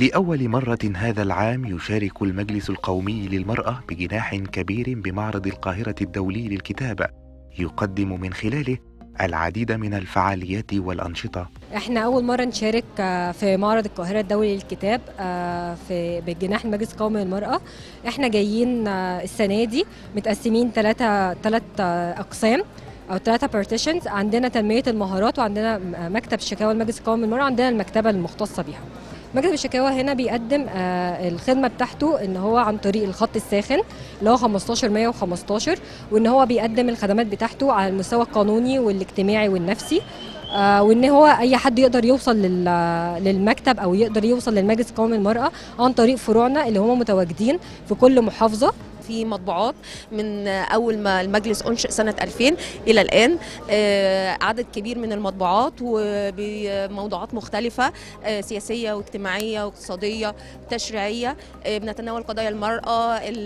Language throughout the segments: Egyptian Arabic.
لأول مرة هذا العام يشارك المجلس القومي للمرأة بجناح كبير بمعرض القاهرة الدولي للكتاب يقدم من خلاله العديد من الفعاليات والأنشطة احنا اول مره نشارك آه، في معرض القاهره الدولي للكتاب آه، في بالجناح المجلس القومي للمراه احنا جايين آه، السنه دي متقسمين ثلاثه ثلاث اقسام او ثلاثه بارتيشنز عندنا تنميه المهارات وعندنا م- مكتب الشكاوى المجلس القومي للمراه عندنا المكتبه المختصه بيها مكتب الشكاوى هنا بيقدم آه، الخدمه بتاعته ان هو عن طريق الخط الساخن اللي هو 15 115 وان هو بيقدم الخدمات بتاعته على المستوى القانوني والاجتماعي والنفسي آه، وان هو اي حد يقدر يوصل لل- للمكتب او يقدر يوصل للمجلس القومي للمراه عن طريق فروعنا اللي هم متواجدين في كل محافظه في مطبوعات من اول ما المجلس انشئ سنه 2000 الى الان آه، عدد كبير من المطبوعات وبموضوعات مختلفه آه، سياسيه واجتماعيه واقتصاديه تشريعيه آه، بنتناول قضايا المراه ال-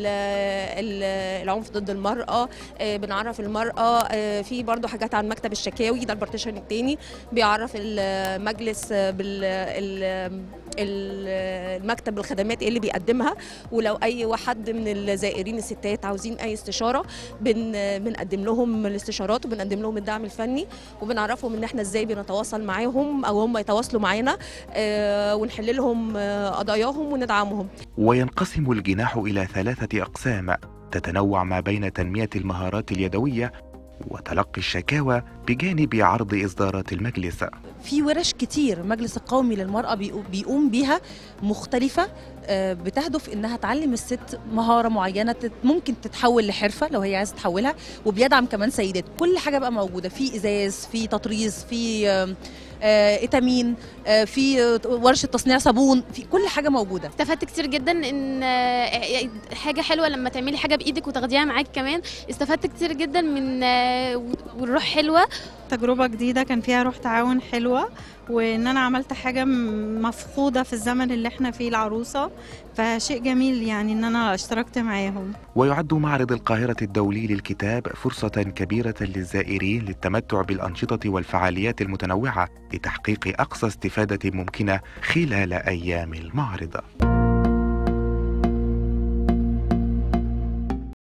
ال- العنف ضد المراه آه، بنعرف المراه آه، في برضو حاجات عن مكتب الشكاوي ده البارتيشن الثاني بيعرف المجلس بال ال- ال- المكتب بالخدمات ايه اللي بيقدمها ولو اي واحد من الزائرين الستات عاوزين اي استشاره بن بنقدم لهم الاستشارات وبنقدم لهم الدعم الفني وبنعرفهم ان احنا ازاي بنتواصل معاهم او هم يتواصلوا معانا آه، ونحل لهم آه، قضاياهم وندعمهم وينقسم الجناح إلى ثلاثة أقسام تتنوع ما بين تنمية المهارات اليدوية وتلقي الشكاوى بجانب عرض إصدارات المجلس في ورش كتير المجلس القومي للمرأة بيقو- بيقوم بيها مختلفة آه، بتهدف انها تعلم الست مهارة معينة تت- ممكن تتحول لحرفة لو هي عايزة تحولها وبيدعم كمان سيدات كل حاجة بقى موجودة في ازاز في تطريز في آه، آه، اتامين آه، في آه، ورشة تصنيع صابون في كل حاجة موجودة استفدت كتير جدا ان آه، حاجه حلوه لما تعملي حاجه بايدك وتاخديها معاك كمان استفدت كتير جدا من آه، والروح حلوه تجربة جديدة كان فيها روح تعاون حلوة وإن أنا عملت حاجة م- مفقودة في الزمن اللي احنا فيه العروسة فشيء جميل يعني إن أنا اشتركت معاهم ويعد معرض القاهرة الدولي للكتاب فرصة كبيرة للزائرين للتمتع بالأنشطة والفعاليات المتنوعة لتحقيق أقصى استفادة ممكنة خلال أيام المعرض